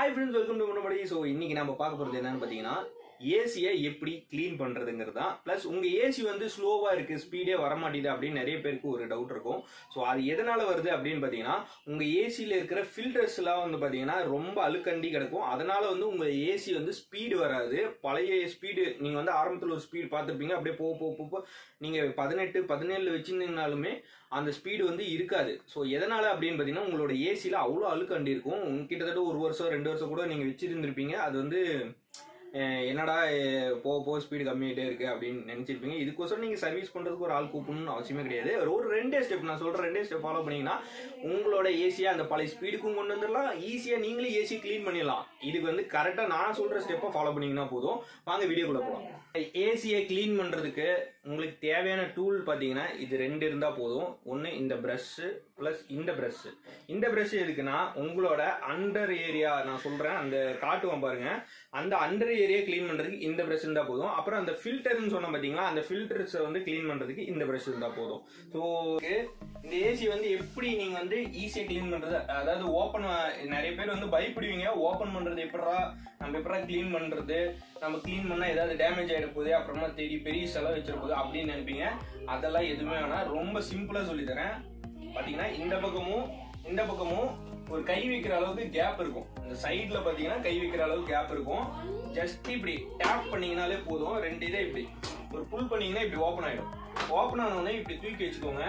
hi friends welcome to முன்னபடி so இன்னைக்கு நம்ம பார்க்க போகிறது என்னன்னு பார்த்தீங்கன்னா ஏசியை எப்படி க்ளீன் பண்ணுறதுங்கிறது தான் ப்ளஸ் உங்கள் ஏசி வந்து ஸ்லோவாக இருக்குது ஸ்பீடே வரமாட்டேது அப்படின்னு நிறைய பேருக்கு ஒரு டவுட் இருக்கும் ஸோ அது எதனால் வருது அப்படின்னு பார்த்தீங்கன்னா உங்கள் ஏசியில் இருக்கிற ஃபில்டர்ஸ்லாம் வந்து பார்த்தீங்கன்னா ரொம்ப அழுக்கண்டி கிடக்கும் அதனால வந்து உங்கள் ஏசி வந்து ஸ்பீடு வராது பழைய ஸ்பீடு நீங்கள் வந்து ஆரம்பத்தில் ஒரு ஸ்பீடு பார்த்துருப்பீங்க அப்படியே போக போக போக போக நீங்கள் பதினெட்டு பதினேழு வச்சிருந்தீங்கனாலுமே அந்த ஸ்பீடு வந்து இருக்காது ஸோ எதனால அப்படின்னு பார்த்தீங்கன்னா உங்களோட ஏசியில் அவ்வளோ அழுக்கண்டி இருக்கும் உங்க கிட்டத்தட்ட ஒரு வருஷம் ரெண்டு வருஷம் கூட நீங்கள் வச்சிருந்திருப்பீங்க அது வந்து அஹ், என்னடா அஹ், போக போக ஸ்பீடு கம்மியாயிட்டே இருக்கு அப்படின்னு நினைச்சிருப்பீங்க இதுக்கோசரம் நீங்கள் சர்வீஸ் பண்ணுறதுக்கு ஒரு ஆள் கூப்பிடணும்னு அவசியமே கிடையாது ஒரு ஒரு ரெண்டே ஸ்டெப் நான் சொல்கிற ரெண்டே ஸ்டெப் ஃபாலோ பண்ணீங்கன்னா உங்களோட ஏசியை அந்த பழைய ஸ்பீடுக்கும் கொண்டு வந்துடலாம் ஈஸியாக நீங்களே ஏசி க்ளீன் பண்ணிடலாம் இதுக்கு வந்து கரெக்டாக நான் சொல்கிற ஸ்டெப்பை ஃபாலோ பண்ணீங்கன்னா போதும் வாங்க வீடியோக்குள்ளே போகலாம் ஏசியை க்ளீன் பண்ணுறதுக்கு உங்களுக்கு தேவையான டூல் பார்த்தீங்கன்னா இது ரெண்டு இருந்தால் போதும் ஒன்று இந்த ப்ரஷ்ஷு ப்ளஸ் இந்த ப்ரஷ்ஷு இந்த ப்ரஷ் எதுக்குன்னா உங்களோட அண்டர் ஏரியா நான் சொல்கிறேன் அந்த காட்டுவேன் பாருங்க அந்த அண்டர் ஏரியா க்ளீன் பண்ணுறதுக்கு இந்த ப்ரஷ் இருந்தால் போதும் அப்புறம் அந்த ஃபில்டர்னு சொன்ன பார்த்தீங்களா அந்த ஃபில்டர்ஸை வந்து க்ளீன் பண்ணுறதுக்கு இந்த ப்ரஷ் இருந்தால் போதும் ஸோ இந்த ஏசி வந்து எப்படி நீங்கள் வந்து ஈஸியாக க்ளீன் பண்ணுறது அதாவது ஓப்பன் நிறைய பேர் வந்து பயப்படுவீங்க ஓப்பன் பண்ணுறது எப்படா நம்ம எப்படா க்ளீன் பண்ணுறது நம்ம க்ளீன் பண்ணால் ஏதாவது டேமேஜ் ஆகிட போகுது அப்புறமா தேடி பெரிய செலவு வச்சிட போகுது அப்படின்னு நினைப்பீங்க அதெல்லாம் எதுவுமே வேணாம் ரொம்ப சிம்பிளாக சொல்லித்தரேன் பார்த்தீங்கன்னா இந்த பக்கமும் இந்த பக்கமும் ஒரு கை வைக்கிற அளவுக்கு கேப் இருக்கும் இந்த சைடில் பார்த்தீங்கன்னா கை வைக்கிற அளவுக்கு கேப் இருக்கும் ஜஸ்ட் இப்படி டேப் பண்ணீங்கனாலே போதும் ரெண்டு இதை இப்படி ஒரு புல் பண்ணீங்கன்னா இப்படி ஓப்பன் ஆகிடும் ஓப்பன் ஆனவுடனே இப்படி தூக்கி வச்சுக்கோங்க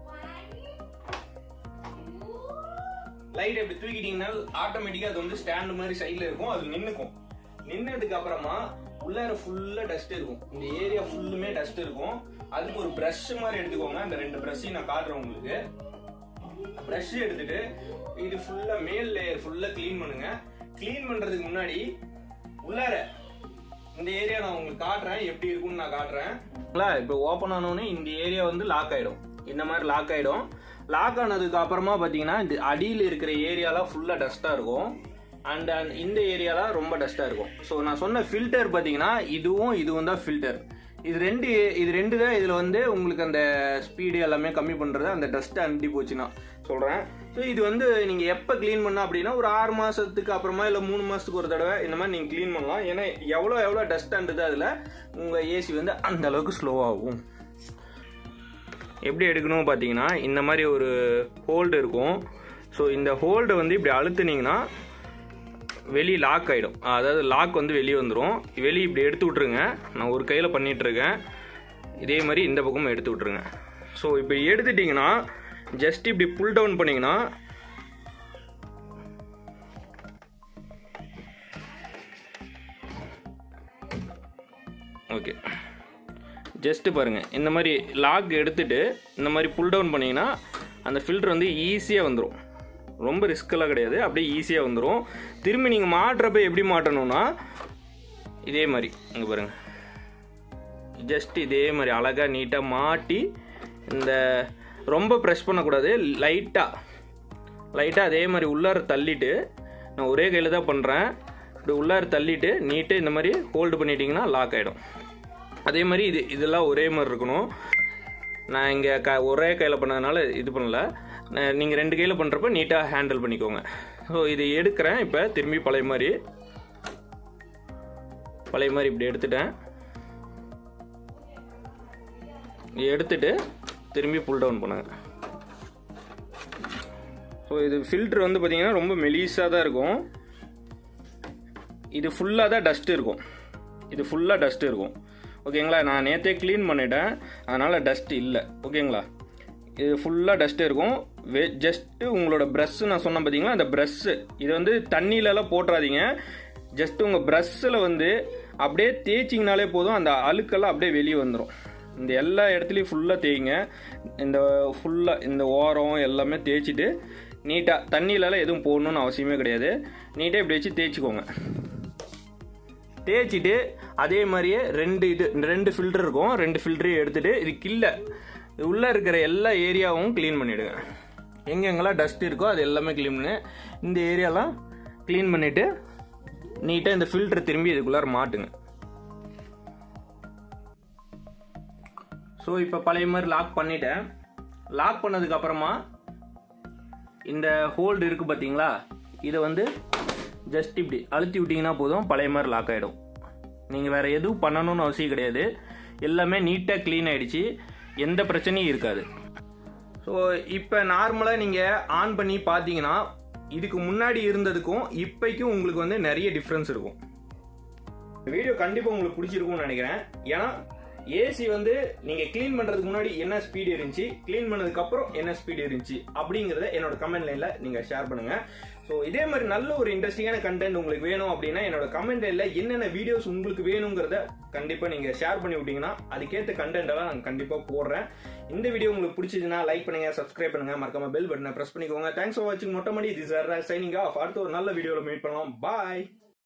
லைட் இப்படி தூக்கிட்டீங்கன்னா ஆட்டோமேட்டிக்கா அது வந்து ஸ்டாண்ட் மாதிரி சைடுல இருக்கும் அது நின்னுக்கும் நின்னதுக்கு அப்புறமா உள்ளார ஃபுல்லா டஸ்ட் இருக்கும் இந்த ஏரியா ஃபுல்லுமே டஸ்ட் இருக்கும் அதுக்கு ஒரு பிரஷ் மாதிரி எடுத்துக்கோங்க அந்த ரெண்டு பிரஷ்ஷையும் நான் காட்டுறேன் உங்களுக்கு பிரஷ் எடுத்துட்டு இது ஃபுல்லா மேல் லேயர் ஃபுல்லா க்ளீன் பண்ணுங்க க்ளீன் பண்றதுக்கு முன்னாடி உள்ளார இந்த ஏரியா நான் உங்களுக்கு காட்டுறேன் எப்படி இருக்கும்னு நான் காட்டுறேன் இப்போ ஓப்பன் ஆனோடனே இந்த ஏரியா வந்து லாக் ஆயிடும் இந்த மாதிரி லாக் ஆயிடும் லாக் ஆனதுக்கு அப்புறமா பார்த்தீங்கன்னா இந்த அடியில் இருக்கிற ஏரியாலாம் ஃபுல்லாக டஸ்ட்டாக இருக்கும் அண்ட் இந்த ஏரியாலாம் ரொம்ப டஸ்ட்டாக இருக்கும் ஸோ நான் சொன்ன ஃபில்டர் பார்த்தீங்கன்னா இதுவும் இதுவும் தான் ஃபில்டர் இது ரெண்டு இது ரெண்டு தான் இதில் வந்து உங்களுக்கு அந்த ஸ்பீடு எல்லாமே கம்மி பண்ணுறது அந்த டஸ்ட்டை அண்டி போச்சுன்னா சொல்கிறேன் ஸோ இது வந்து நீங்கள் எப்போ க்ளீன் பண்ண அப்படின்னா ஒரு ஆறு மாதத்துக்கு அப்புறமா இல்லை மூணு மாதத்துக்கு ஒரு தடவை இந்த மாதிரி நீங்கள் க்ளீன் பண்ணலாம் ஏன்னா எவ்வளோ எவ்வளோ டஸ்ட் அண்டுது அதில் உங்கள் ஏசி வந்து அந்த அளவுக்கு ஸ்லோவாகும் எப்படி எடுக்கணும் பார்த்தீங்கன்னா இந்த மாதிரி ஒரு ஹோல்டு இருக்கும் ஸோ இந்த ஹோல்டை வந்து இப்படி அழுத்துனீங்கன்னா வெளியே லாக் ஆகிடும் அதாவது லாக் வந்து வெளியே வந்துடும் வெளியே இப்படி எடுத்து விட்ருங்க நான் ஒரு கையில் பண்ணிகிட்ருக்கேன் இதே மாதிரி இந்த பக்கமும் எடுத்து விட்ருங்க ஸோ இப்போ எடுத்துட்டிங்கன்னா ஜஸ்ட் இப்படி புல் டவுன் பண்ணிங்கன்னா ஓகே ஜஸ்ட்டு பாருங்கள் இந்த மாதிரி லாக் எடுத்துட்டு இந்த மாதிரி புல் டவுன் பண்ணிங்கன்னா அந்த ஃபில்டர் வந்து ஈஸியாக வந்துடும் ரொம்ப ரிஸ்க்கெல்லாம் கிடையாது அப்படியே ஈஸியாக வந்துடும் திரும்பி நீங்கள் மாட்டுறப்ப எப்படி மாட்டணும்னா இதே மாதிரி இங்கே பாருங்கள் ஜஸ்ட் இதே மாதிரி அழகாக நீட்டாக மாட்டி இந்த ரொம்ப ப்ரெஸ் பண்ணக்கூடாது லைட்டாக லைட்டாக அதே மாதிரி உள்ளார தள்ளிட்டு நான் ஒரே கையில் தான் பண்ணுறேன் இப்படி உள்ளார தள்ளிட்டு நீட்டு இந்த மாதிரி ஹோல்டு பண்ணிட்டீங்கன்னா லாக் ஆகிடும் அதே மாதிரி இது இதெல்லாம் ஒரே மாதிரி இருக்கணும் நான் இங்கே க ஒரே கையில் பண்ணதுனால இது பண்ணல நீங்கள் ரெண்டு கையில் பண்ணுறப்ப நீட்டாக ஹேண்டில் பண்ணிக்கோங்க ஸோ இது எடுக்கிறேன் இப்போ திரும்பி பழைய மாதிரி பழைய மாதிரி இப்படி எடுத்துட்டேன் எடுத்துட்டு திரும்பி புல் டவுன் பண்ணுங்க ஸோ இது ஃபில்டர் வந்து பார்த்தீங்கன்னா ரொம்ப மெலிசாக தான் இருக்கும் இது ஃபுல்லாக தான் டஸ்ட் இருக்கும் இது ஃபுல்லாக டஸ்ட் இருக்கும் ஓகேங்களா நான் நேற்றே க்ளீன் பண்ணிட்டேன் அதனால் டஸ்ட் இல்லை ஓகேங்களா இது ஃபுல்லாக டஸ்ட் இருக்கும் வெ ஜஸ்ட்டு உங்களோட ப்ரஷ்ஷு நான் சொன்னேன் பார்த்தீங்களா அந்த ப்ரஷ்ஷு இது வந்து தண்ணியிலலாம் போட்டுறாதீங்க ஜஸ்ட் உங்கள் ப்ரஷ்ஷில் வந்து அப்படியே தேய்ச்சிங்கனாலே போதும் அந்த அழுக்கெல்லாம் அப்படியே வெளியே வந்துடும் இந்த எல்லா இடத்துலையும் ஃபுல்லாக தேய்ங்க இந்த ஃபுல்லாக இந்த ஓரம் எல்லாமே தேய்ச்சிட்டு நீட்டாக தண்ணியிலலாம் எதுவும் போடணும்னு அவசியமே கிடையாது நீட்டாக இப்படி வச்சு தேய்ச்சிக்கோங்க தேய்ச்சிட்டு அதே மாதிரியே ரெண்டு இது ரெண்டு ஃபில்டர் இருக்கும் ரெண்டு ஃபில்டரையும் எடுத்துட்டு இது கில்ல உள்ளே இருக்கிற எல்லா ஏரியாவும் க்ளீன் பண்ணிவிடுங்க எங்கெங்கெல்லாம் டஸ்ட் இருக்கோ அது எல்லாமே க்ளீன் பண்ணு இந்த ஏரியாலாம் க்ளீன் பண்ணிவிட்டு நீட்டாக இந்த ஃபில்டர் திரும்பி இதுக்குள்ளார மாட்டுங்க ஸோ இப்போ பழைய மாதிரி லாக் பண்ணிட்டேன் லாக் பண்ணதுக்கு அப்புறமா இந்த ஹோல்டு இருக்குது பார்த்தீங்களா இதை வந்து ஜஸ்ட் இப்படி அழுத்தி விட்டிங்கன்னா போதும் பழைய மாதிரி லாக் ஆகிடும் நீங்கள் வேறு எதுவும் பண்ணணும்னு அவசியம் கிடையாது எல்லாமே நீட்டாக க்ளீன் ஆகிடுச்சு எந்த பிரச்சனையும் இருக்காது ஸோ இப்போ நார்மலாக நீங்கள் ஆன் பண்ணி பார்த்தீங்கன்னா இதுக்கு முன்னாடி இருந்ததுக்கும் இப்போக்கும் உங்களுக்கு வந்து நிறைய டிஃப்ரென்ஸ் இருக்கும் வீடியோ கண்டிப்பாக உங்களுக்கு பிடிச்சிருக்கும்னு நினைக்கிறேன் ஏன்னா ஏசி வந்து நீங்கள் க்ளீன் பண்ணுறதுக்கு முன்னாடி என்ன ஸ்பீடு இருந்துச்சு க்ளீன் பண்ணதுக்கு அப்புறம் என்ன ஸ்பீடு இருந்துச்சு அப்படிங்கிறத என்னோட கமெண்ட் லைனில் நீங்கள் ஷேர் பண்ணுங்கள் ஸோ இதே மாதிரி நல்ல ஒரு இன்ட்ரெஸ்டிங்கான கண்டென்ட் உங்களுக்கு வேணும் அப்படின்னா என்னோட கமெண்ட் லைனில் என்னென்ன வீடியோஸ் உங்களுக்கு வேணுங்கிறத கண்டிப்பாக நீங்கள் ஷேர் பண்ணி விட்டீங்கன்னா அதுக்கேற்ற கண்டென்ட் எல்லாம் நான் கண்டிப்பாக போடுறேன் இந்த வீடியோ உங்களுக்கு பிடிச்சதுன்னா லைக் பண்ணுங்க சப்ஸ்கிரைப் பண்ணுங்க மறக்காம பெல் பட்டனை ப்ரெஸ் பண்ணிக்கோங்க தேங்க்ஸ் ஃபார் வாட்சிங் Mottai Mani this are signing off அடுத்த ஒரு நல்ல வீடியோவில் மீட் பண்ணலாம் பாய்